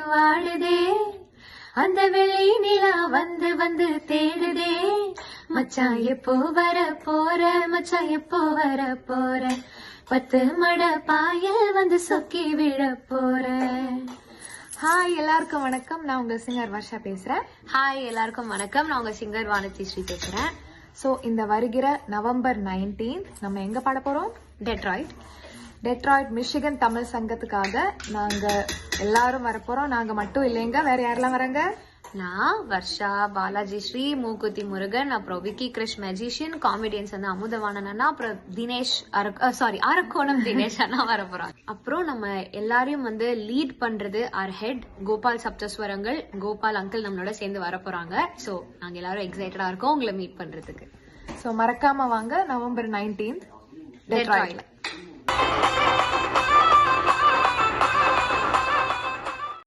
வாடுதே அந்த வெள்ளி நிலா வந்து வந்து தேடுதே மச்சான் எப்போ வர போற மச்சான் எப்போ வர போற பத்து மட பாய வந்து சொக்கி விழ போற ஹாய் எல்லாருக்கும் வணக்கம் நான் உங்க சிங்கர் வர்ஷா பேசுறேன் ஹாய் எல்லாருக்கும் வணக்கம் நான் உங்க சிங்கர் வானதி ஸ்ரீ பேசுறேன் ஸோ இந்த வருகிற நவம்பர் 19th நம்ம எங்க பாட போறோம் டெட்ராய்ட் டெட்ராய்ட் மிஷிகன் தமிழ் சங்கத்துக்காக நாங்க எல்லாரும் வரப்போறோம் நாங்க மட்டும் இல்லைங்க வேற யாரெல்லாம் வராங்க நான் வர்ஷா பாலாஜி ஸ்ரீ மூக்குத்தி முருகன் அப்புறம் விக்கி கிருஷ் மேஜிஷியன் காமெடியன்ஸ் வந்து அமுதவாணன் அண்ணா அப்புறம் தினேஷ் சாரி அரக்கோணம் தினேஷ் அண்ணா வர போறாங்க அப்புறம் நம்ம எல்லாரையும் வந்து லீட் பண்றது ஆர் ஹெட் கோபால் சப்தஸ்வரங்கள் கோபால் அங்கிள் நம்மளோட சேர்ந்து வர போறாங்க சோ நாங்க எல்லாரும் எக்ஸைட்டடா இருக்கோம் உங்களை மீட் பண்றதுக்கு ஸோ மறக்காம வாங்க நவம்பர் 19th டெட்ராய்ட்ல